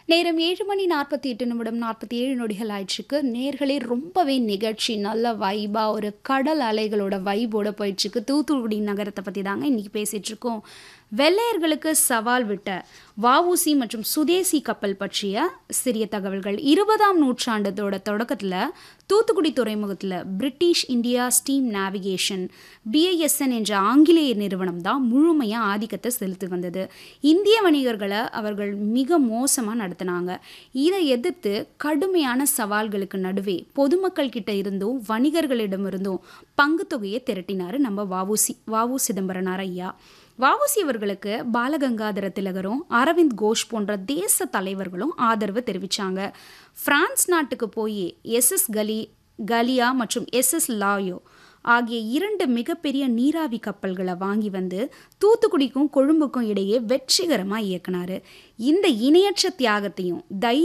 நேரம் ஏழு மணி நாற்பத்தி எட்டு நிமிடம் நாற்பத்தி ஏழு நொடிகள் ஆயிடுச்சுக்கு நேர்களே ரொம்பவே நிகழ்ச்சி நல்ல வைபாக ஒரு கடல் அலைகளோட வைபோட போயிடுச்சுக்கு தூத்துக்குடி நகரத்தை பற்றி தாங்க இன்றைக்கி பேசிகிட்டு இருக்கோம் வெள்ளையர்களுக்கு சவால் விட்ட வஉசி மற்றும் சுதேசி கப்பல் பற்றிய சிறிய தகவல்கள் இருபதாம் நூற்றாண்டத்தோட தொடக்கத்தில் தூத்துக்குடி துறைமுகத்தில் British India steam navigation BISN என்ற ஆங்கிலேய நிறுவனம் தான் முழுமையாக ஆதிக்கத்தை செலுத்தி வந்தது இந்திய வணிகர்களை அவர்கள் மிக மோசமாக நடத்தினாங்க இதை எதிர்த்து கடுமையான சவால்களுக்கு நடுவே பொதுமக்கள் கிட்ட இருந்தும் வணிகர்களிடமிருந்தும் பங்கு தொகையை திரட்டினார் நம்ம வஉசி வஉ சிதம்பரனார் ஐயா வஉசி அவர்களுக்கு பாலகங்காதர திலகரும் அரவிந்த் கோஷ் போன்ற தேச தலைவர்களும் ஆதரவு தெரிவித்தாங்க பிரான்ஸ் நாட்டுக்கு போய் எஸ்எஸ் கலி கலியா மற்றும் எஸ்எஸ் லாயோ ஆகிய இரண்டு மிகப்பெரிய நீராவி கப்பல்களை வாங்கி வந்து தூத்துக்குடிக்கும் கொழும்புக்கும் இடையே வெற்றிகரமாக இயக்குனாரு இந்த இணையற்ற தியாகத்தையும் தை